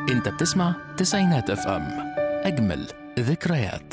انت بتسمع تسعينات اف ام اجمل ذكريات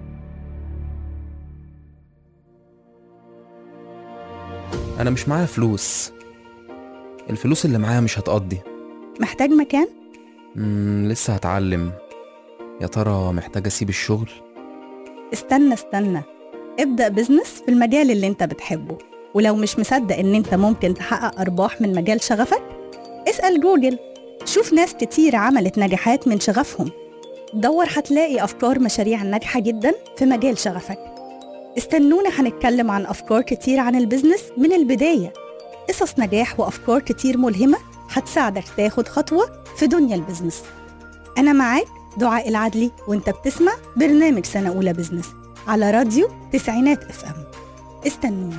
أنا مش معايا فلوس الفلوس اللي معايا مش هتقضي محتاج مكان؟ مم لسه هتعلم يا ترى محتاج أسيب الشغل استنى استنى ابدأ بزنس في المجال اللي انت بتحبه ولو مش مصدق ان انت ممكن تحقق أرباح من مجال شغفك اسأل جوجل شوف ناس كتير عملت نجاحات من شغفهم دور هتلاقي أفكار مشاريع ناجحة جدا في مجال شغفك استنونا هنتكلم عن أفكار كتير عن البزنس من البداية قصص نجاح وأفكار كتير ملهمة هتساعدك تاخد خطوة في دنيا البزنس أنا معاك دعاء العدلي وانت بتسمع برنامج سنة أولى بزنس على راديو تسعينات اف ام استنونا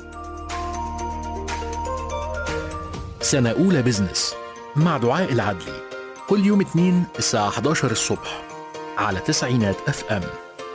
سنة أولى بزنس مع دعاء العدلي كل يوم اثنين الساعة 11 الصبح على تسعينات اف ام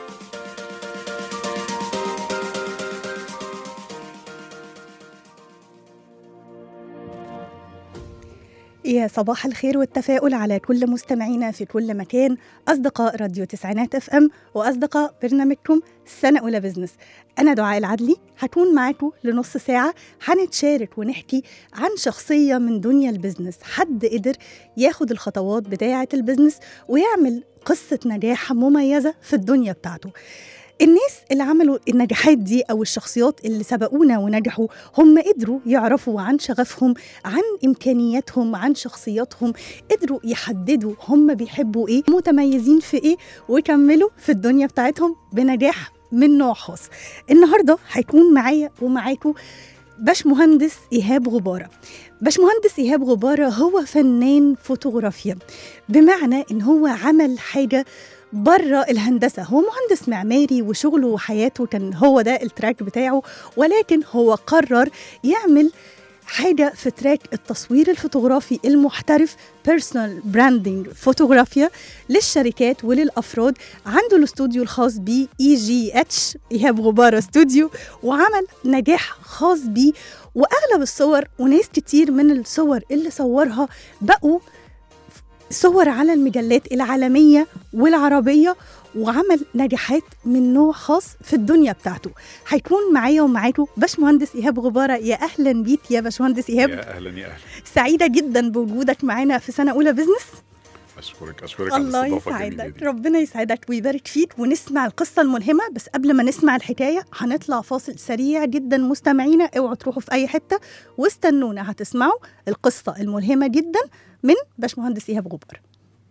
يا صباح الخير والتفاؤل على كل مستمعينا في كل مكان أصدقاء راديو تسعينات اف ام وأصدقاء برنامجكم سنة أولى بزنس أنا دعاء العدلي هكون معاكم لنص ساعة هنتشارك ونحكي عن شخصية من دنيا البزنس حد قدر ياخد الخطوات بتاعة البزنس ويعمل قصة نجاح مميزة في الدنيا بتاعته الناس اللي عملوا النجاحات دي او الشخصيات اللي سبقونا ونجحوا هم قدروا يعرفوا عن شغفهم عن امكانياتهم عن شخصياتهم قدروا يحددوا هم بيحبوا ايه متميزين في ايه ويكملوا في الدنيا بتاعتهم بنجاح من نوع خاص النهارده هيكون معايا ومعاكم باش مهندس إيهاب غبارة باش مهندس إيهاب غبارة هو فنان فوتوغرافيا بمعنى إن هو عمل حاجة بره الهندسة هو مهندس معماري وشغله وحياته كان هو ده التراك بتاعه ولكن هو قرر يعمل حاجة في تراك التصوير الفوتوغرافي المحترف بيرسونال براندنج فوتوغرافيا للشركات وللأفراد عنده الاستوديو الخاص بيه اي جي اتش ايهاب غبارة استوديو وعمل نجاح خاص بيه واغلب الصور وناس كتير من الصور اللي صورها بقوا صور على المجلات العالمية والعربية وعمل نجاحات من نوع خاص في الدنيا بتاعته هيكون معايا ومعاكم باشمهندس ايهاب غباره يا اهلا بيك يا باشمهندس ايهاب يا اهلا يا اهلا سعيده جدا بوجودك معانا في سنه اولى بزنس اشكرك اشكرك على الله الاستضافه الجميلة يسعدك دي. ربنا يسعدك ويبارك فيك ونسمع القصه الملهمه بس قبل ما نسمع الحكايه هنطلع فاصل سريع جدا مستمعينا اوعوا تروحوا في اي حته واستنونا هتسمعوا القصه الملهمه جدا من باشمهندس ايهاب غبار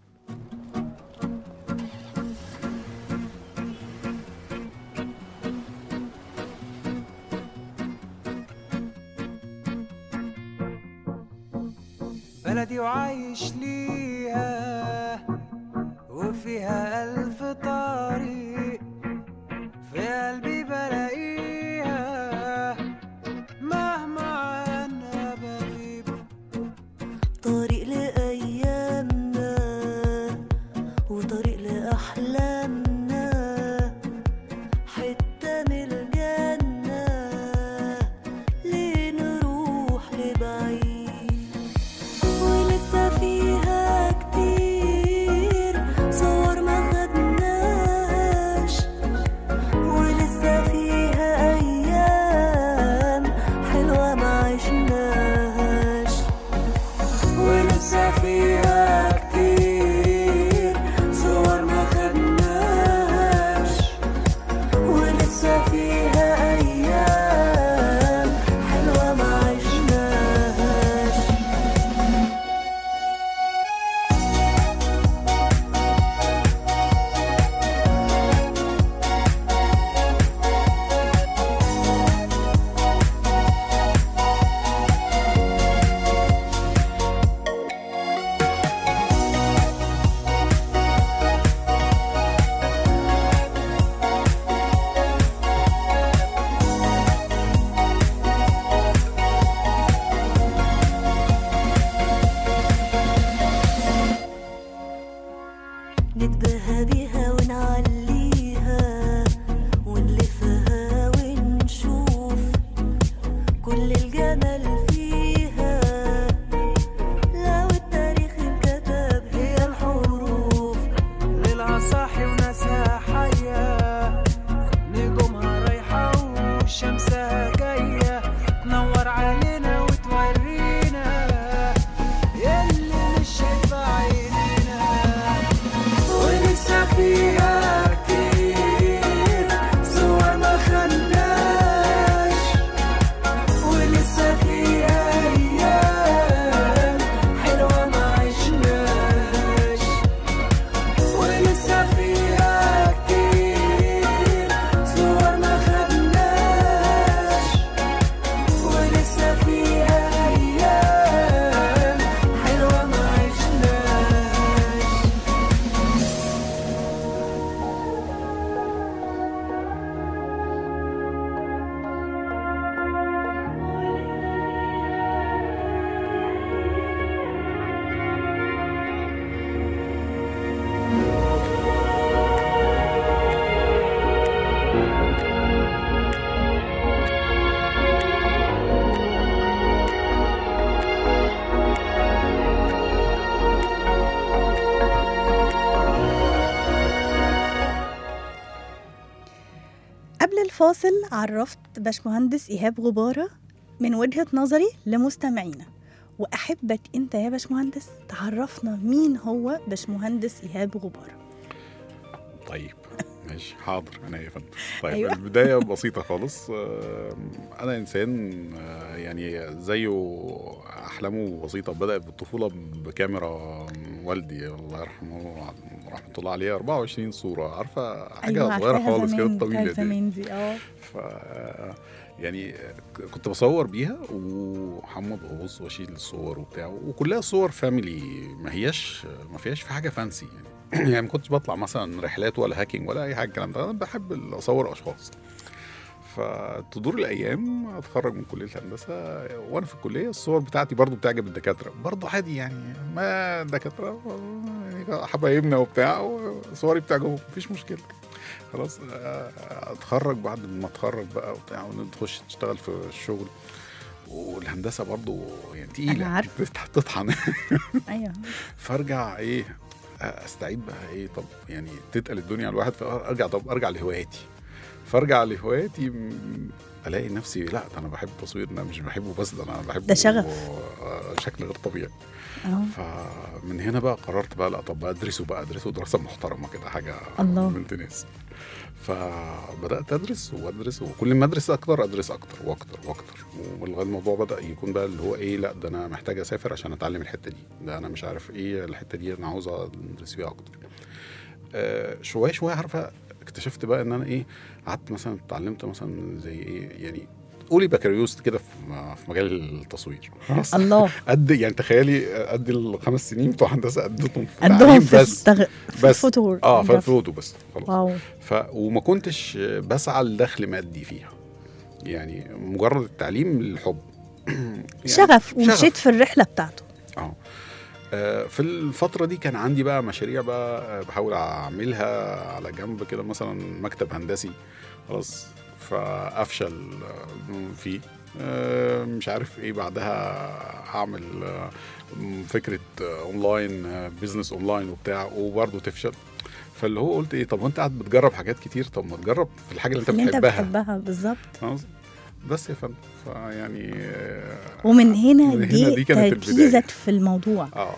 بلدي وعايش ليها وفيها ألف طريق في قلبي بلاقيها مهما عنها بغيب طريق لأيامنا وطريق لأحلامنا حتة من الجنة ليه نروح لبعيد ولسه فيها كتير صور ما خدناها الفاصل عرفت باشمهندس إيهاب غبارة من وجهة نظري لمستمعينا وأحبك أنت يا باشمهندس تعرفنا مين هو باشمهندس إيهاب غبارة طيب ماشي حاضر انا يا فندم طيب أيوة. أيوة. البدايه بسيطه خالص آه، انا انسان آه، يعني زيه احلامه بسيطه بدات بالطفوله بكاميرا والدي الله يرحمه رحمه الله عليه 24 صوره عارفه حاجه أيوة صغيره عارفاها خالص كده زمان، طويله بتاعت دي زمان دي اه ف يعني كنت بصور بيها ومحمد ابص واشيل الصور وبتاع وكلها صور فاميلي ما هياش ما فيهاش في حاجه فانسي يعني يعني ما كنتش بطلع مثلا رحلات ولا هاكينج ولا اي حاجه الكلام ده انا بحب اصور اشخاص فتدور الايام اتخرج من كليه الهندسه وانا في الكليه الصور بتاعتي برضو بتعجب الدكاتره برضو عادي يعني ما دكاتره يعني حبايبنا وبتاع وصوري بتعجبهم مفيش مشكله خلاص آه، اتخرج بعد ما اتخرج بقى وبتاع ونخش نشتغل في الشغل والهندسه برضو يعني تقيله أنا عارفة. بتت- بتطحن أيوه فارجع ايه استعيد بقى ايه طب يعني تتقل الدنيا على الواحد فارجع طب ارجع لهواياتي فارجع لهواياتي م- الاقي نفسي لا ده انا بحب التصوير انا مش بحبه بس ده انا بحبه ده شغف. آه، شكل غير طبيعي اه فمن هنا بقى قررت بقى لا طب ادرسه بقى ادرسه دراسه محترمه كده حاجه الله. بنت ناس فبدات ادرس وادرس وكل ما ادرس اكتر ادرس اكتر واكتر واكتر ولغايه الموضوع بدا يكون بقى اللي هو ايه لا ده انا محتاج اسافر عشان اتعلم الحته دي ده انا مش عارف ايه الحته دي انا عاوز ادرس فيها اكتر آه شويه شويه عارفه اكتشفت بقى ان انا ايه قعدت مثلا اتعلمت مثلا زي ايه يعني قولي بكالوريوس كده في في مجال التصوير خلاص الله قد يعني تخيلي قد الخمس سنين بتوع هندسه قدتهم في قدهم التعليم في بس التغ... في بس. الفوتو اه في الفوتو بس خلاص واو ف وما كنتش بسعى لدخل مادي فيها يعني مجرد التعليم للحب يعني شغف ومشيت في الرحلة بتاعته اه آه، في الفترة دي كان عندي بقى مشاريع بقى آه، بحاول أعملها على جنب كده مثلا مكتب هندسي خلاص فأفشل آه، فيه آه، مش عارف ايه بعدها اعمل آه، فكره آه، اونلاين آه، بيزنس اونلاين وبتاع وبرضه تفشل فاللي هو قلت ايه طب وانت قاعد بتجرب حاجات كتير طب ما تجرب في الحاجه اللي انت اللي انت بتحبها بتحبها بالظبط خلاص؟ بس يا فندم فيعني آه، ومن هنا من هنا جه دي كانت البداية. تركيزك في الموضوع اه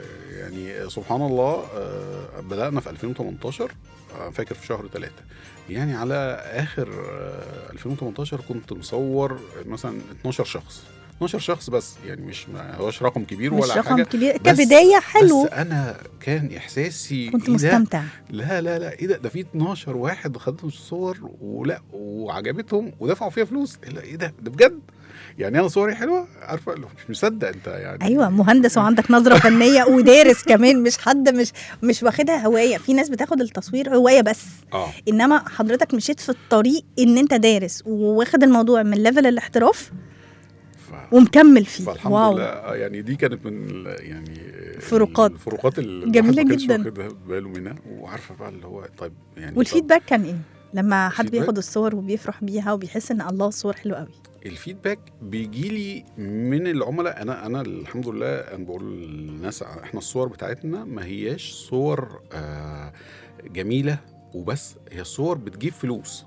يعني سبحان الله آه، بدأنا في 2018 آه، فاكر في شهر ثلاثة يعني على آخر آه، 2018 كنت مصور مثلا 12 شخص 12 شخص بس يعني مش ما هوش رقم كبير مش ولا رقم حاجة كبير بس- كبداية حلو بس أنا كان إحساسي كنت إيه ده؟ مستمتع لا لا لا ايه ده ده في 12 واحد خدوا الصور ولا وعجبتهم ودفعوا فيها فلوس إيه لا ايه ده ده بجد يعني انا صوري حلوه عارفه لو مش مصدق انت يعني ايوه مهندس وعندك نظره فنيه ودارس كمان مش حد مش مش واخدها هوايه في ناس بتاخد التصوير هوايه بس اه انما حضرتك مشيت في الطريق ان انت دارس وواخد الموضوع من ليفل الاحتراف ف... ومكمل فيه فالحمد واو لله آه، يعني دي كانت من ال- يعني فروقات. الفروقات اللي جميلة الواحد ما كانش جداً. واخد باله منها وعارفه بقى اللي هو طيب يعني والفيدباك كان ايه لما حد الفيدباك؟ بياخد الصور وبيفرح بيها وبيحس ان الله الصور حلوه قوي طب الفيدباك بيجي لي من العملاء انا انا الحمد لله انا بقول للناس احنا الصور بتاعتنا ما هياش صور آه جميله وبس هي الصور بتجيب فلوس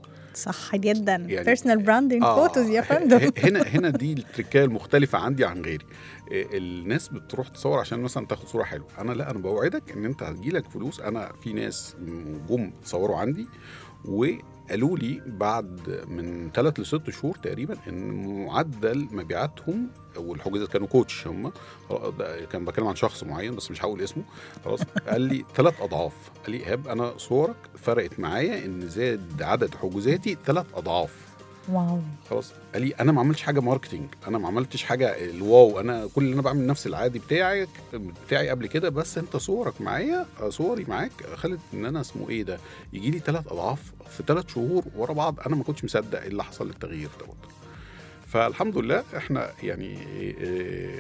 صح جدا يعني- بيرسونال براندنج فوتوز يا ه- فندم ه- هنا هنا دي التركايه المختلفه عندي عن غيري إيه، الناس بتروح تصور عشان مثلا تاخد صوره حلوه انا لا انا بوعدك ان انت هتجيلك فلوس انا في ناس جم تصوروا عندي وقالوا لي بعد من ثلاث لست شهور تقريبا ان معدل مبيعاتهم والحجوزات كانوا كوتش هم ده كان بتكلم عن شخص معين بس مش هقول اسمه خلاص قال لي ثلاث اضعاف قال لي ايهاب انا صورك فرقت معايا ان زاد عدد حجوزاتي ثلاث اضعاف واو خلاص قال لي انا ما عملتش حاجه ماركتينج انا ما عملتش حاجه الواو انا كل اللي انا بعمل نفس العادي بتاعك بتاعي قبل كده بس انت صورك معايا صوري معاك خلت ان انا اسمه ايه ده يجي لي ثلاث اضعاف في ثلاث شهور ورا بعض انا ما كنتش مصدق ايه اللي حصل التغيير دوت فالحمد لله احنا يعني إيه،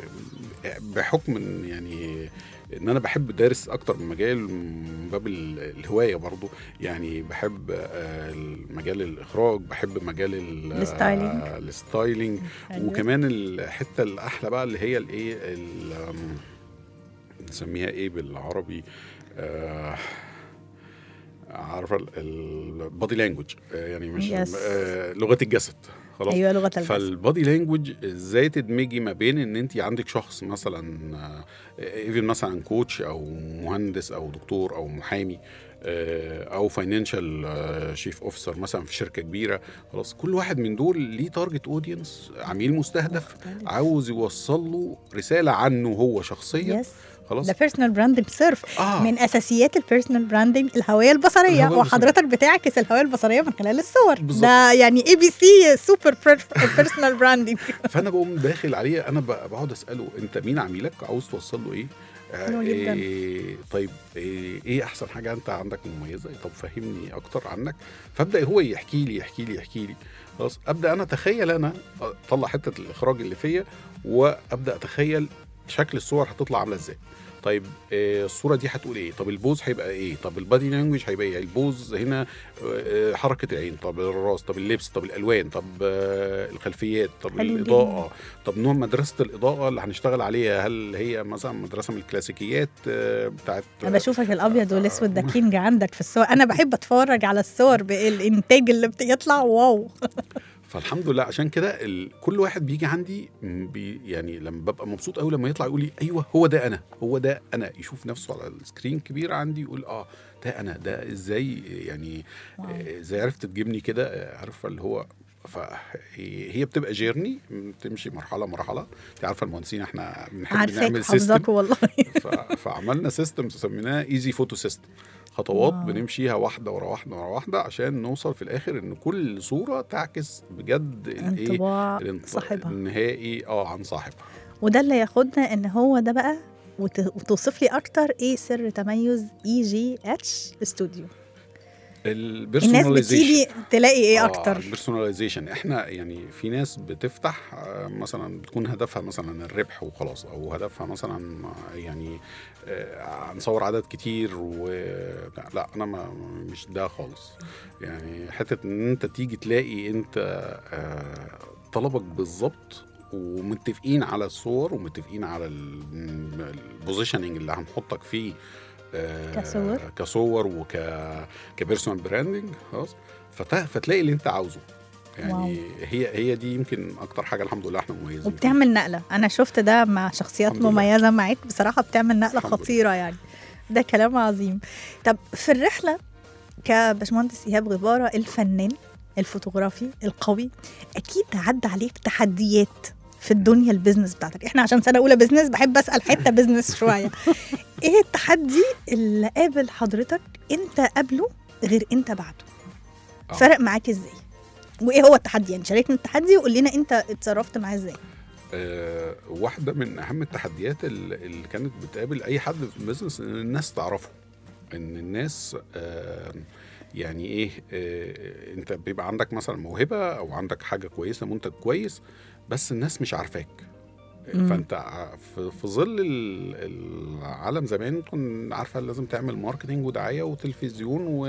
بحكم ان يعني ان انا بحب دارس اكتر من مجال من باب ال- الهوايه برضو يعني بحب آه، مجال الاخراج بحب مجال ال- الستايلينج. آه، الستايلينج أيوة. وكمان الحته الاحلى بقى اللي هي الايه ال- آم، نسميها ايه بالعربي آه عارفه البادي لانجوج يعني مش Yes. آه، لغه الجسد خلاص ايوه لغه الجسد فالبادي لانجوج ازاي تدمجي ما بين ان انت عندك شخص مثلا ايفن مثلا كوتش او مهندس او دكتور او محامي آه، او فاينانشال شيف اوفيسر مثلا في شركه كبيره خلاص كل واحد من دول ليه تارجت اودينس عميل مستهدف مختلف. عاوز يوصل له رساله عنه هو شخصيا يس خلاص ده بيرسونال براندنج سيرف آه. من اساسيات البيرسونال براندنج الهويه البصريه الهوية البصرية. وحضرتك بتعكس الهويه البصريه من خلال الصور بالظبط. ده يعني اي بي سي سوبر بيرسونال براندنج فانا بقوم داخل عليه انا ب- بقعد اساله انت مين عميلك عاوز توصل له ايه آه، حلو جدا. إيه طيب إيه, ايه احسن حاجه انت عندك مميزه طب فهمني اكتر عنك فابدا هو يحكي لي يحكي لي يحكي لي خلاص ابدا انا اتخيل انا اطلع حته الاخراج اللي فيا وابدا اتخيل شكل الصور هتطلع عامله ازاي طيب آه، الصوره دي هتقول ايه طب البوز هيبقى ايه طب البادي لانجوج هيبقى ايه البوز هنا آه، حركه العين طب الراس طب اللبس طب الالوان طب آه، الخلفيات طب حلو الاضاءه طب نوع مدرسه الاضاءه اللي هنشتغل عليها هل هي مثلا مدرسه من الكلاسيكيات آه، بتاعت انا بشوفك الابيض والاسود ده كينج عندك في الصور انا بحب اتفرج على الصور بالانتاج اللي بيطلع واو فالحمد لله عشان كده ال... كل واحد بيجي عندي م- بي يعني لما ببقى مبسوط قوي لما يطلع يقول لي ايوه هو ده انا هو ده انا يشوف نفسه على السكرين كبير عندي يقول اه ده انا ده ازاي يعني واو. آه، ازاي عرفت تجيبني كده آه، عارفه اللي هو فهي بتبقى جيرني بتمشي مرحله مرحله انت عارفه المهندسين احنا بنحب عارفاك نعمل سيستم حافظاك والله ف... فعملنا سيستم سميناه ايزي فوتو سيستم خطوات واو. بنمشيها واحده ورا واحده ورا واحده عشان نوصل في الاخر ان كل صوره تعكس بجد الايه انطباع الانط- صاحبها النهائي اه عن صاحبها وده اللي ياخدنا ان هو ده بقى وت- وتوصف لي اكتر ايه سر تميز اي جي اتش استوديو الناس البيرسوناليزيشن بتيجي تلاقي ايه اكتر البيرسوناليزيشن احنا يعني في ناس بتفتح آه، مثلا بتكون هدفها مثلا الربح وخلاص او هدفها مثلا آه، يعني آه، هنصور عدد كتير و لا انا ما مش ده خالص يعني حته ان انت تيجي تلاقي انت آه، طلبك بالظبط ومتفقين على الصور ومتفقين على البوزيشننج اللي هنحطك فيه آه، كصور. كصور وك كبيرسونال براندنج خلاص فت- فتلاقي اللي انت عاوزه يعني واو. هي هي دي يمكن اكتر حاجه الحمد لله احنا مميزين فيها. وبتعمل نقله انا شفت ده مع شخصيات الحمد لله. مميزه معاك بصراحه بتعمل نقله الحمد لله. خطيره يعني ده كلام عظيم طب في الرحله كباشمهندس ايهاب غباره الفنان الفوتوغرافي القوي اكيد عدى عليك تحديات في الدنيا البيزنس بتاعتك احنا عشان سنه اولى بيزنس بحب اسال حته بيزنس شويه ايه التحدي اللي قابل حضرتك انت قبله غير انت بعده آه. فرق معاك ازاي وايه هو التحدي يعني شاركنا التحدي وقول لنا انت اتصرفت معاه ازاي آه، واحده من اهم التحديات اللي اللي كانت بتقابل اي حد في البيزنس ان الناس تعرفه ان الناس آه، يعني ايه آه، انت بيبقى عندك مثلا موهبه او عندك حاجه كويسه منتج كويس بس الناس مش عارفاك مم. فانت ع- في في ظل ال- العالم زمان كنت عارفه لازم تعمل ماركتنج ودعايه وتلفزيون و...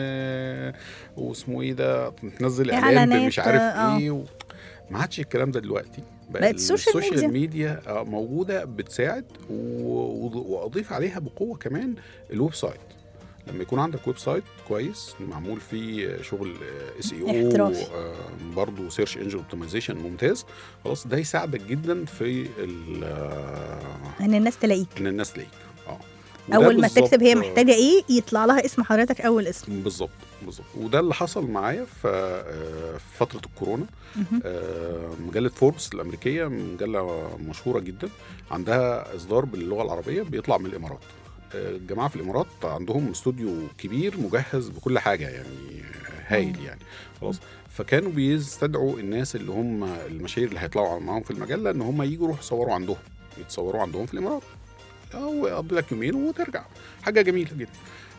واسمه ايه ده تنزل اعلان إعلانات، مش عارف آه. ايه و... ما عادش الكلام ده دلوقتي بقت السوشيال السوشيال ميديا آه، موجوده بتساعد و... و- واضيف عليها بقوه كمان الويب سايت لما يكون عندك ويب سايت كويس معمول فيه شغل اس اي او احترافي. برضه سيرش انجن اوبتمايزيشن ممتاز خلاص ده يساعدك جدا في ال- آه، ان الناس تلاقيك ان الناس تلاقيك اه وده اول ما تكتب هي بالظبط- محتاجه ايه يطلع لها اسم حضرتك اول اسم بالظبط بالظبط وده اللي حصل معايا في آه، في فتره الكورونا مهم. آه، مجله فوربس الامريكيه مجله مشهوره جدا عندها اصدار باللغه العربيه بيطلع من الامارات آه، الجماعه في الامارات عندهم استوديو كبير مجهز بكل حاجه يعني هايل يعني خلاص فكانوا بيستدعوا الناس اللي هم المشاهير اللي هيطلعوا معاهم في المجله ان هم يجوا يروحوا يصوروا عندهم يتصوروا عندهم في الامارات او يقضي لك يومين وترجع حاجه جميله جدا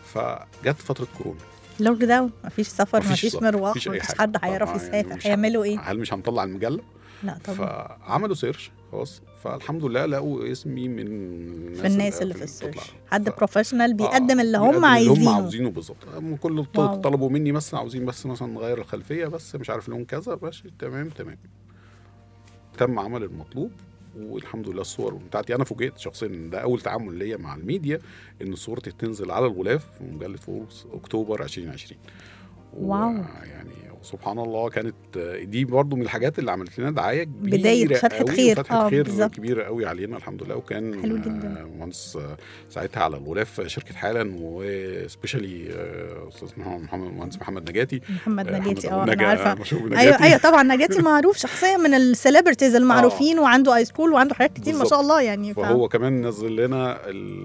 فجت فتره كورونا لوك داون مفيش سفر مفيش مفيش سفر، مروح مفيش أي مفيش حاجة. حد هيعرف طبعاً يعني يسافر مش هيعملوا ايه هل مش هنطلع المجله لا طبعا فعملوا سيرش خلاص فالحمد لله لقوا اسمي من في الناس اللي في بتطلع. السيرش حد ف- بروفيشنال بيقدم آه، اللي بيقدم هم اللي هم عايزينه عاوزينه بالظبط هم كل الط- واو. طلبوا مني بس عاوزين بس مثلا نغير الخلفيه بس مش عارف لون كذا بس تمام تمام تم عمل المطلوب والحمد لله الصور بتاعتي انا فوجئت شخصيا ان ده اول تعامل ليا مع الميديا ان صورتي تنزل على الغلاف في مجله فوربس اكتوبر 2020 واو. يعني سبحان الله كانت دي برضو من الحاجات اللي عملت لنا دعايه كبيره بداية فتحة قوي خير. فتحه آه، خير بالظبط. كبيره قوي علينا الحمد لله وكان حلو جدا. آه، مهندس آه، ساعتها على الغلاف شركه حالا وسبيشالي استاذ محمد مهندس محمد نجاتي محمد آه، نجاتي محمد اه انا نجا- عارفه مشهور بنجاتي. ايوه ايوه طبعا نجاتي معروف شخصيه من السليبرتيز المعروفين وعنده اي سكول وعنده حاجات كتير ما شاء بالظبط. الله يعني ف... فهو كمان نزل لنا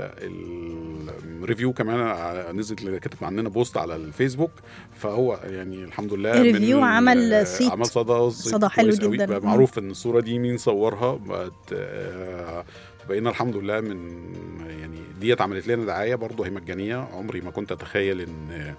الريفيو كمان ع- نزل كتب عننا بوست على الفيسبوك فهو يعني الحمد لله الريفيو من- عمل آه، صيت. عمل صدى صيت صدى حلو كويس قوي. جداً. بقى مم. معروف ان الصوره دي مين صورها بقت آه، بقينا الحمد لله من يعني ديت عملت لنا دعايه برضه هي مجانيه عمري ما كنت اتخيل ان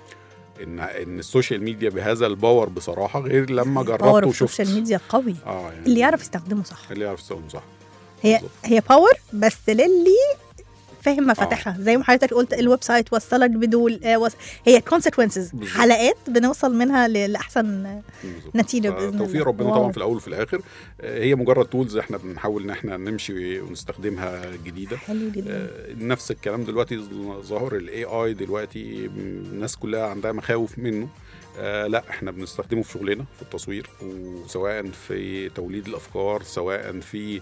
ان ان السوشيال ميديا بهذا الباور بصراحه غير لما باور جربته اوف وشفت السوشيال ميديا قوي اه يعني اللي يعرف يستخدمه صح اللي يعرف يستخدمه صح هي بالظبط. هي باور بس للي فاهم مفاتيحها زي ما حضرتك قلت الويب سايت وصلك بدول آه وص... هي كونسيكونسز بالظبط. حلقات بنوصل منها ل- لاحسن بالظبط. نتيجة بإذن الله. توفيق ربنا واو. طبعا في الاول وفي الاخر آه، هي مجرد تولز احنا بنحاول ان احنا نمشي ونستخدمها جديده حلو جدا آه، نفس الكلام دلوقتي ظهر الاي اي دلوقتي م- الناس كلها عندها مخاوف منه آه لا احنا بنستخدمه في شغلنا في التصوير وسواء في توليد الافكار سواء في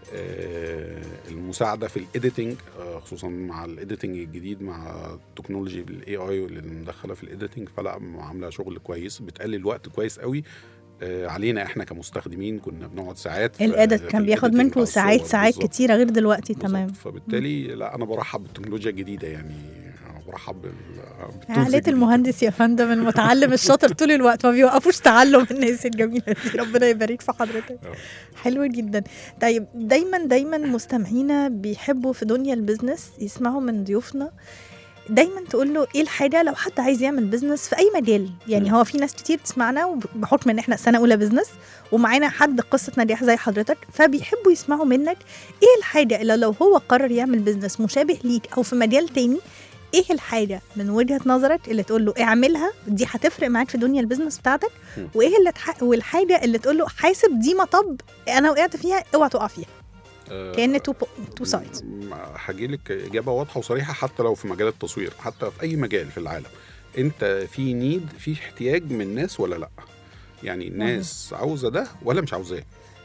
آه المساعده في الايديتنج آه خصوصا مع الايديتنج الجديد مع التكنولوجي بالاي اي اللي مدخله في الايديتنج فلا عامله شغل كويس بتقلل وقت كويس قوي آه علينا احنا كمستخدمين كنا بنقعد ساعات في- الادت في كان بياخد الإيديتنج منكم على ساعات الصور ساعات بالظبط. كتيرة غير دلوقتي بالظبط. تمام فبالتالي لا انا برحب بالتكنولوجيا الجديده يعني أنا برحب بال بالتولز عقلية الجديدة. المهندس يا فندم المتعلم الشاطر طول الوقت ما بيوقفوش تعلم الناس الجميلة دي ربنا يبارك في حضرتك آه. حلو جدا طيب دايما دايما مستمعينا بيحبوا في دنيا البيزنس يسمعوا من ضيوفنا دايما تقول له ايه الحاجه لو حد عايز يعمل بيزنس في اي مجال يعني مم. هو في ناس كتير بتسمعنا وبحكم ان احنا سنه اولى بيزنس ومعانا حد قصه نجاح زي حضرتك فبيحبوا يسمعوا منك ايه الحاجه اللي لو هو قرر يعمل بيزنس مشابه ليك او في مجال تاني ايه الحاجه من وجهه نظرك اللي تقول له اعملها دي هتفرق معاك في دنيا البيزنس بتاعتك مم. وايه اللي تح... والحاجه اللي تقول له حاسب دي مطب انا وقعت فيها اوعى تقع فيها آه، كان تو تو سايدز م- هاجي لك اجابه واضحه وصريحه حتى لو في مجال التصوير حتى في اي مجال في العالم انت في نيد في احتياج من الناس ولا لا يعني الناس عاوزه ده ولا مش عاوزاه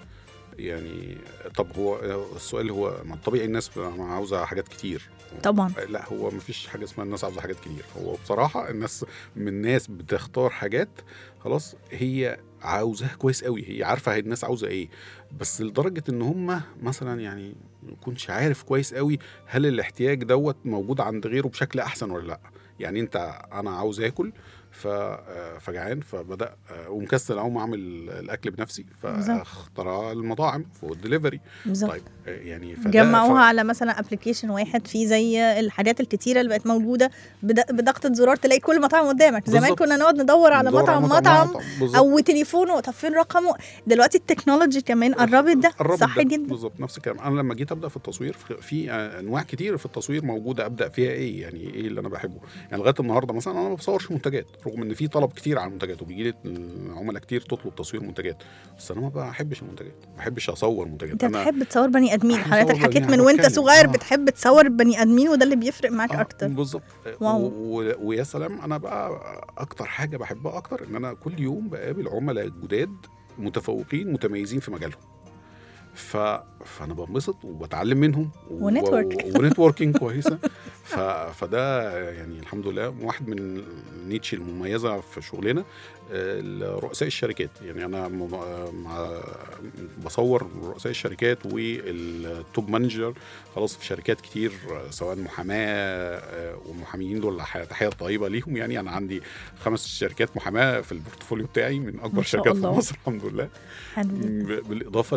يعني طب هو السؤال هو ما طبيعي الناس عاوزه حاجات كتير طبعا لا هو ما فيش حاجه اسمها الناس عاوزه حاجات كتير هو بصراحه الناس من الناس بتختار حاجات خلاص هي عاوزاها كويس قوي هي عارفه هي الناس عاوزه ايه بس لدرجه ان هم مثلا يعني ما يكونش عارف كويس قوي هل الاحتياج دوت موجود عند غيره بشكل احسن ولا لا يعني انت انا عاوز اكل ف فجعان فبدا ومكسل اقوم اعمل الاكل بنفسي فاخترع المطاعم فود ديليفري بالظبط طيب يعني فده- جمعوها ف- على مثلا ابلكيشن واحد فيه زي الحاجات الكتيره اللي بقت موجوده بد- بدقه زرار تلاقي كل مطعم قدامك زمان بالظبط. كنا نقعد ندور على ندور مطعم مطعم بالظبط. او تليفونه طب فين رقمه دلوقتي التكنولوجي كمان قربت ده قربت صح ده. جدا بالظبط نفس الكلام انا لما جيت ابدا في التصوير في- في انواع كتير في التصوير موجوده ابدا فيها ايه يعني ايه اللي انا بحبه يعني لغايه النهارده مثلا انا ما بصورش منتجات رغم ان في طلب كتير على المنتجات وبيجي لي عملاء كتير تطلب تصوير منتجات بس انا ما بحبش المنتجات ما بحبش اصور منتجات انت انا بتحب تصور بني ادمين بحب حضرتك أصور بني حكيت من آدمين، وانت بتكلم. صغير آه. بتحب تصور بني ادمين وده اللي بيفرق معاك آه، اكتر بالظبط واو. و- و- ويا سلام انا بقى اكتر حاجه بحبها اكتر ان انا كل يوم بقابل عملاء جداد متفوقين متميزين في مجالهم ف... فانا بنبسط وبتعلم منهم و... ونتورك. و... ونتوركينج كويسه ف... فده يعني الحمد لله واحد من النيتش المميزه في شغلنا آه، رؤساء الشركات يعني انا م- مع بصور رؤساء الشركات والتوب مانجر خلاص في شركات كتير آه، سواء محاماه آه، والمحاميين دول ح- تحيه طيبه ليهم يعني انا عندي خمس شركات محاماه في البورتفوليو بتاعي من ما اكبر شاء شركات في الله. مصر الحمد لله حلو جدا. ب- بالاضافه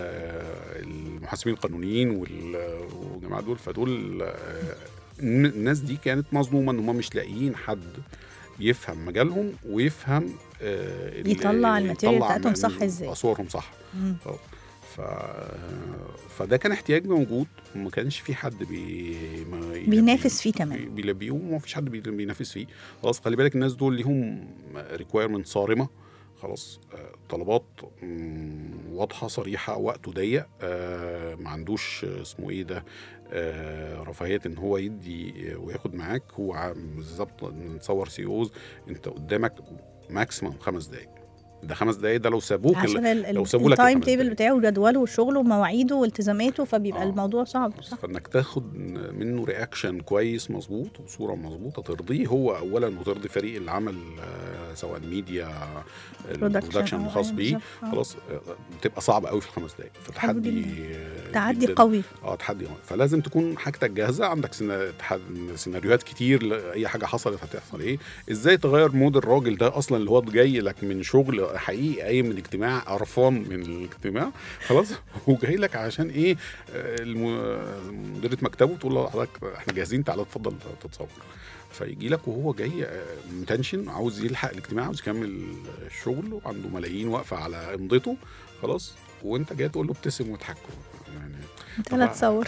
للمحاسبين القانونيين وال- والجماعه دول فدول آه، الن- الناس دي كانت مظلومه ان هم مش لاقيين حد يفهم مجالهم ويفهم آه، ال- يطلع الماتيريال يطلع بتاعتهم من صح إزاي. اصورهم صح مم. ف... فده كان احتياج موجود وما كانش في حد بي... ما يلبيه. بينافس فيه كمان. بي- بيلبيه وما فيش حد بي- بينافس فيه خلاص خلي بالك الناس دول ليهم ريكوايرمنت صارمه خلاص آه، طلبات مم، واضحه صريحه وقته ضيق آه، ما عندوش آه، اسمه ايه ده آه، رفاهيه ان هو يدي آه، وياخد معاك هو ع- بالظبط نتصور سي اوز انت قدامك ماكسيموم خمس دقائق ده خمس دقائق ده لو سابوك عشان ال- لو ال- سابوا لك التايم الخمس تيبل دقايق. بتاعه وجدوله وشغله ومواعيده والتزاماته فبيبقى آه. الموضوع صعب صح فانك تاخد منه رياكشن كويس مظبوط وصوره مظبوطه ترضيه هو اولا وترضي فريق العمل آه، سواء ميديا البرودكشن أو الخاص أيوة بيه بالظبط. آه. خلاص آه، بتبقى صعبه قوي في الخمس دقائق فتحدي جداً. آه، تعدي جداً. قوي اه تحدي قوي. فلازم تكون حاجتك جاهزه عندك سينا- تح- سيناريوهات كتير لاي حاجه حصلت هتحصل ايه ازاي تغير مود الراجل ده اصلا اللي هو جاي لك من شغل حقيقي قايم من اجتماع قرفان من الاجتماع خلاص وجاي لك عشان ايه آه، الم- مديره مكتبه تقول له حضرتك احنا جاهزين تعالى اتفضل تتصور فيجي لك وهو جاي آه، متنشن عاوز يلحق الاجتماع عاوز يكمل الشغل وعنده ملايين واقفه على امضته خلاص وانت جاي تقول له ابتسم واضحك يعني انت لا تصور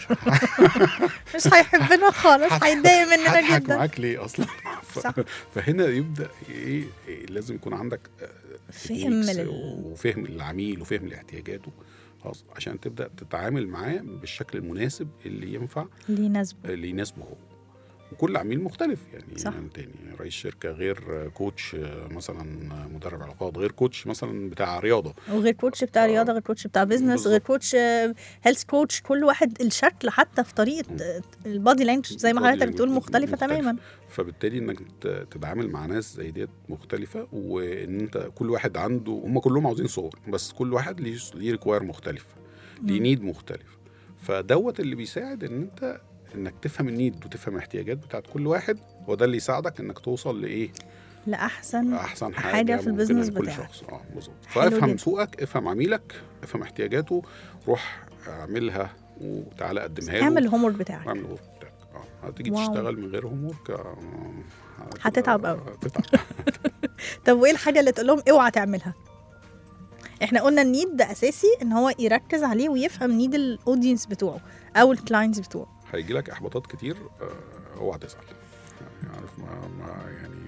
مش هيحبنا خالص هيتضايق مننا هضحك جدا معاك ليه اصلا ف- صح. فهنا يبدا ايه إيه، لازم يكون عندك آه، فهم techniques لل- وفهم للعميل وفهم لاحتياجاته خلاص عشان تبدا تتعامل معاه بالشكل المناسب اللي ينفع اللي يناسبه اللي يناسبه هو وكل عميل مختلف يعني صح. يعني تاني رئيس شركه غير كوتش مثلا مدرب علاقات غير كوتش مثلا بتاع رياضه وغير كوتش بتاع آه. رياضه غير كوتش بتاع بيزنس بالظبط. غير كوتش هيلث كوتش كل واحد الشكل حتى في طريقه البادي لانجوج زي ما Body حضرتك language بتقول مختلفه مختلف. تماما فبالتالي انك ت- تتعامل مع ناس زي ديت مختلفه وان انت كل واحد عنده هم كلهم عاوزين صور بس كل واحد ليه ليه ريكواير مختلف ليه نيد مختلف فدوت اللي بيساعد ان انت انك تفهم النيد وتفهم الاحتياجات بتاعت كل واحد هو ده اللي يساعدك انك توصل لايه لاحسن احسن حاجه, حاجة في ممكنة البيزنس لكل بتاعك. شخص اه بالظبط حلو فافهم جدا. سوقك افهم عميلك افهم احتياجاته روح اعملها وتعالى قدمها له اعمل الهوم ورك بتاعك اعمل الورك بتاعك اه هتيجي واو. تشتغل من غير هوم ورك آه، هتتعب أوي. هتتعب طب وايه الحاجه اللي تقول لهم اوعى تعملها احنا قلنا النيد ده اساسي ان هو يركز عليه ويفهم نيد الاودينس بتوعه او الكلاينتس بتوعه هيجي لك احباطات كتير آه، اوعى تزعل يعني عارف ما, ما يعني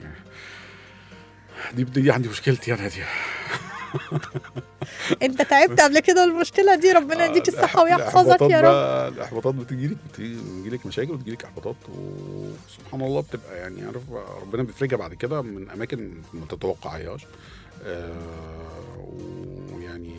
دي دي عندي مشكلتي انا دي انت تعبت قبل كده المشكله دي ربنا يديك آه، الصحه الإح- ويحفظك الإحباطات يا رب بقى- الاحباطات بتجي لك بتجي لك مشاكل وبتجي لك احباطات وسبحان الله بتبقى يعني عارف ربنا بيفرجها بعد كده من اماكن ما تتوقعيهاش آه، ويعني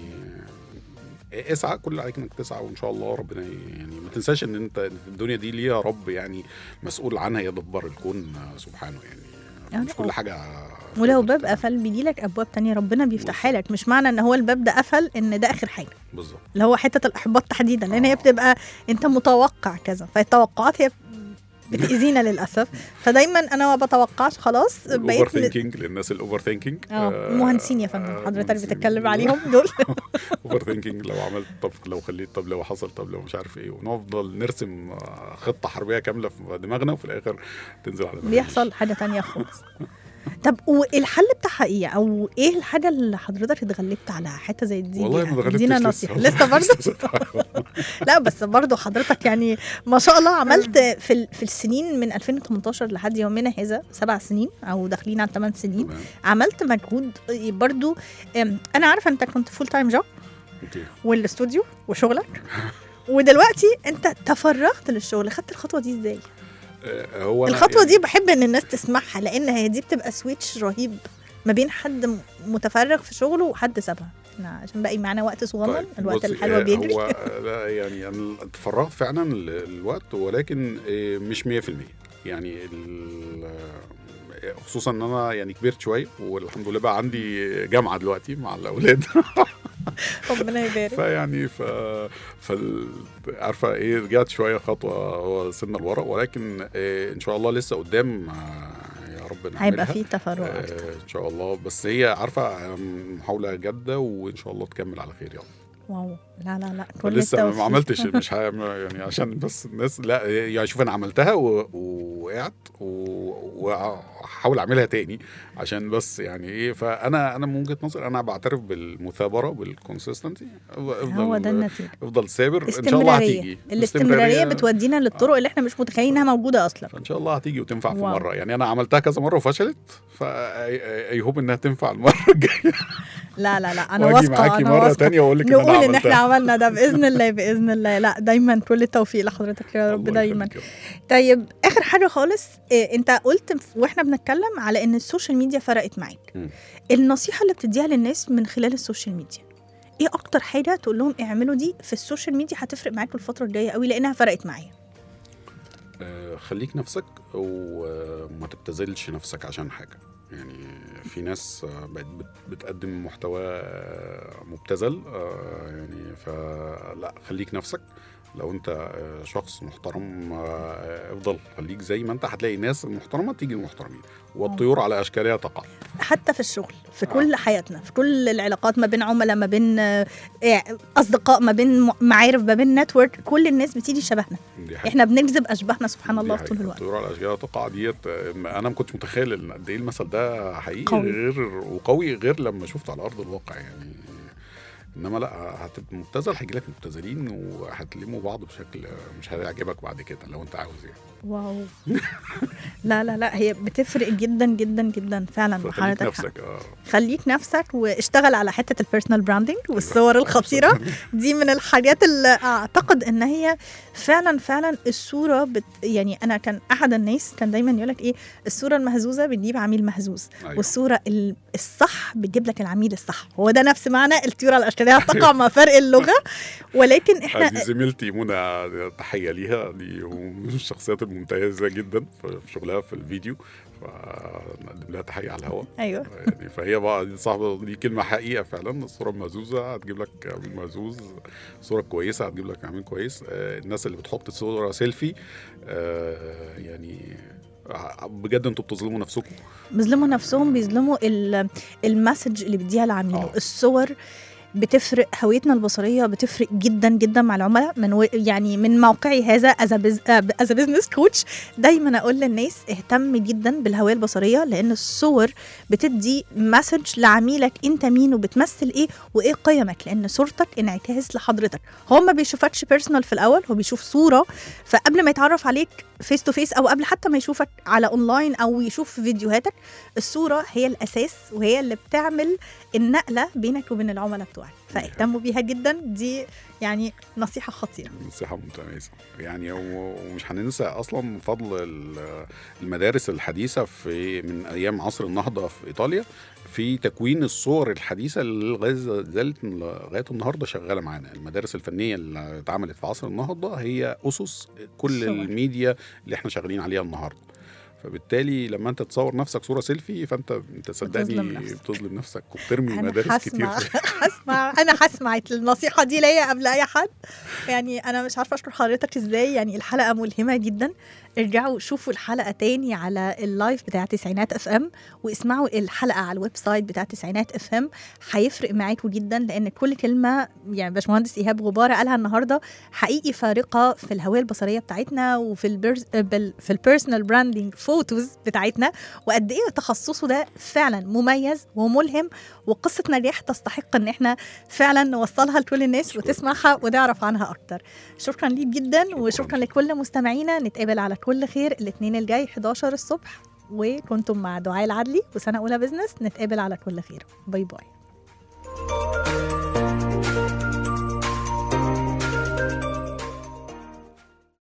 اسعى كل اللي عليك انك تسعى وان شاء الله ربنا ي- يعني ما تنساش ان انت إن الدنيا دي ليها رب يعني مسؤول عنها يدبر الكون آه، سبحانه يعني مش كل حاجه ولو باب قفل بيجي لك ابواب تانية ربنا بيفتحها لك مش معنى ان هو الباب ده قفل ان ده اخر حاجه بالظبط اللي هو حته الاحباط تحديدا لان هي بتبقى انت متوقع كذا فالتوقعات هي بتاذينا للاسف فدايما انا ما بتوقعش خلاص الاوفر بقيت ثينكينج للناس الاوفر ثينكينج اه مهندسين يا فندم حضرتك بتتكلم عليهم دول اوفر ثينكينج لو عملت طب لو خليت طب لو حصل طب لو مش عارف ايه ونفضل نرسم آه، خطه حربيه كامله في دماغنا وفي الاخر تنزل على دماغنا. بيحصل حاجه تانية خالص طب والحل بتاعها ايه او ايه الحاجه اللي حضرتك اتغلبت على حته زي دي والله بيها؟ ما اتغلبتش ادينا لسه. نصيحه لسه برضه لا بس برضه حضرتك يعني ما شاء الله عملت في ال- في السنين من 2018 لحد يومنا هذا سبع سنين او داخلين على ثمان سنين تمام. عملت مجهود برضه أم، انا عارفه انت كنت فول تايم جوب اوكي والاستوديو وشغلك ودلوقتي انت تفرغت للشغل خدت الخطوه دي ازاي آه، هو أنا الخطوه يعني دي بحب ان الناس تسمعها لان هي دي بتبقى سويتش رهيب ما بين حد م- متفرغ في شغله وحد سابها احنا عشان باقي معانا وقت صغنن طيب، الوقت بصي، الحلو آه، بيجري هو آه، لا يعني انا اتفرغت فعلا ال- الوقت ولكن آه، مش 100% يعني ال- آه، خصوصا ان انا يعني كبرت شويه والحمد لله بقى عندي جامعه دلوقتي مع الاولاد ربنا يبارك فيعني ف فال... عارفه ايه رجعت شويه خطوه هو سنه لورا ولكن آه، ان شاء الله لسه قدام آه، يا رب نعملها هيبقى فيه تفرغ آه، اكتر ان شاء الله بس هي عارفه آه، محاوله جاده وان شاء الله تكمل على خير يلا واو لا لا لا كل لسه ما التوفيق. عملتش مش ه... يعني عشان بس الناس لا يعني شوف انا عملتها و- ووقعت و- واحاول اعملها تاني عشان بس يعني ايه فانا انا من وجهه نظري انا بعترف بالمثابره بالكونسستنسي هو ده النتيجه افضل سابر ان شاء الله استمراريه هتيجي الاستمراريه بتودينا للطرق اللي احنا مش متخيلين انها موجوده اصلا فان شاء الله هتيجي وتنفع في واو. مره يعني انا عملتها كذا مره وفشلت فاي هوب انها تنفع المره الجايه لا لا لا انا واجي واثقه معاكي انا مره واثقه تانية واقول لك ان انا نقول ان احنا عملتها عملنا ده باذن الله باذن الله لا دايما كل التوفيق لحضرتك يا رب الله دايما يخليك يا رب. طيب اخر حاجه خالص إيه انت قلت ف- واحنا بنتكلم على ان السوشيال ميديا فرقت معاك مم. النصيحه اللي بتديها للناس من خلال السوشيال ميديا ايه اكتر حاجه تقول لهم اعملوا دي في السوشيال ميديا هتفرق معاكم الفتره الجايه قوي لانها فرقت معايا آه، خليك نفسك وما تبتذلش نفسك عشان حاجه يعني في ناس آه، بقت بت- بتقدم محتوى آه، مبتذل آه، يعني فلا خليك نفسك لو انت آه، شخص محترم آه، افضل خليك زي ما انت هتلاقي ناس المحترمه تيجي المحترمين والطيور على اشكالها تقع حتى في الشغل في كل حياتنا في كل العلاقات ما بين عملاء ما بين آه، آه، اصدقاء ما بين م- معارف ما بين نتورك كل الناس بتيجي شبهنا دي حقيقة. احنا بنجذب اشباحنا سبحان دي الله في حقيقة. طول الوقت الطيور على اشجار تقع ديت آه، انا ما كنتش متخيل ان قد ايه المثل ده حقيقي قوي. غير وقوي غير لما شفته على ارض الواقع يعني انما لا هتبقى مبتذل هيجي لك مبتذلين وهتلموا بعض بشكل مش هيعجبك بعد كده لو انت عاوز يعني واو لا لا لا هي بتفرق جدا جدا جدا فعلا فخليك وحضرتك حق. نفسك اه خليك نفسك واشتغل على حته البيرسونال براندنج والصور الخطيره دي من الحاجات اللي اعتقد ان هي فعلا فعلا الصوره بت يعني انا كان احد الناس كان دايما يقول لك ايه الصوره المهزوزه بتجيب عميل مهزوز أيوة. والصوره ال- الصح بتجيب لك العميل الصح هو ده نفس معنى الطيور الاشكاليه تقع مع فرق اللغه ولكن احنا هذه زميلتي منى تحيه ليها دي من الشخصيات الممتازه جدا في في شغلها في الفيديو فنقدم لها تحيه على الهواء ايوه يعني فهي بقى دي صاحبه دي كلمه حقيقه فعلا الصوره المهزوزه هتجيب لك عميل مهزوز صوره كويسه هتجيب لك عميل كويس آه، الناس اللي بتحط صوره سيلفي آه، يعني ع- بجد انتوا بتظلموا نفسكم بيظلموا نفسهم بيظلموا ال- المسج اللي بيديها لعميله آه. الصور بتفرق هويتنا البصريه بتفرق جدا جدا مع العملاء من و... يعني من موقعي هذا از از بزنس كوتش دايما اقول للناس اهتم جدا بالهويه البصريه لان الصور بتدي مسج لعميلك انت مين وبتمثل ايه وايه قيمك لان صورتك انعكاس لحضرتك هو ما بيشوفكش بيرسونال في الاول هو بيشوف صوره فقبل ما يتعرف عليك فيس تو فيس او قبل حتى ما يشوفك على اونلاين او يشوف فيديوهاتك الصوره هي الاساس وهي اللي بتعمل النقله بينك وبين العملاء بتوعك فاهتموا بيها جدا دي يعني نصيحه خطيره نصيحة متميزة يعني و- ومش هننسى أصلا فضل ال- المدارس الحديثة في من أيام عصر النهضة في إيطاليا في تكوين الصور الحديثة اللي لغاية زالت لغاية النهاردة شغالة معانا المدارس الفنية اللي اتعملت في عصر النهضة هي أسس كل الصور. الميديا اللي احنا شغالين عليها النهاردة فبالتالي لما انت تصور نفسك صوره سيلفي فانت انت صدقني بتظلم نفسك. بتظلم نفسك وبترمي انا مدارس كتير هسمع في هسمع انا هسمع النصيحه دي ليا قبل اي حد يعني انا مش عارفه اشكر حضرتك ازاي يعني الحلقه ملهمه جدا ارجعوا شوفوا الحلقه تاني على اللايف بتاع تسعينات اف ام واسمعوا الحلقه على الويب سايت بتاع تسعينات اف ام هيفرق معاكم جدا لان كل كلمه يعني باشمهندس ايهاب غباره قالها النهارده حقيقي فارقه في الهويه البصريه بتاعتنا وفي البيرز بال- في البيرسونال براندنج فوتوز بتاعتنا وقد ايه تخصصه ده فعلا مميز وملهم وقصه نجاح تستحق ان احنا فعلا نوصلها لكل الناس شكراً. وتسمعها ونعرف عنها اكتر شكرا ليك جدا شكراً. وشكرا لكل مستمعينا نتقابل على كل خير الاثنين الجاي 11 الصبح وكنتم مع دعاء العدلي وسنه اولى بزنس نتقابل على كل خير باي باي